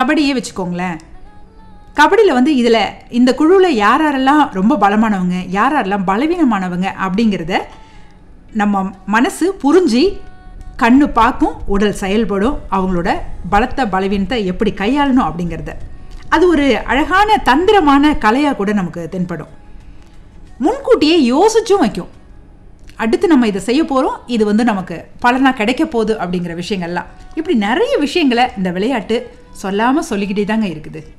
கபடியே வச்சுக்கோங்களேன் கபடியில் வந்து இதில் இந்த குழுவில் யார் யாரெல்லாம் ரொம்ப பலமானவங்க யார் யாரெல்லாம் பலவீனமானவங்க அப்படிங்கிறத நம்ம மனசு புரிஞ்சு கண்ணு பார்க்கும் உடல் செயல்படும் அவங்களோட பலத்தை பலவீனத்தை எப்படி கையாளணும் அப்படிங்கிறத அது ஒரு அழகான தந்திரமான கலையாக கூட நமக்கு தென்படும் முன்கூட்டியே யோசிச்சும் வைக்கும் அடுத்து நம்ம இதை செய்ய போகிறோம் இது வந்து நமக்கு பலனாக கிடைக்க போகுது அப்படிங்கிற விஷயங்கள்லாம் இப்படி நிறைய விஷயங்களை இந்த விளையாட்டு சொல்லாமல் சொல்லிக்கிட்டே தாங்க இருக்குது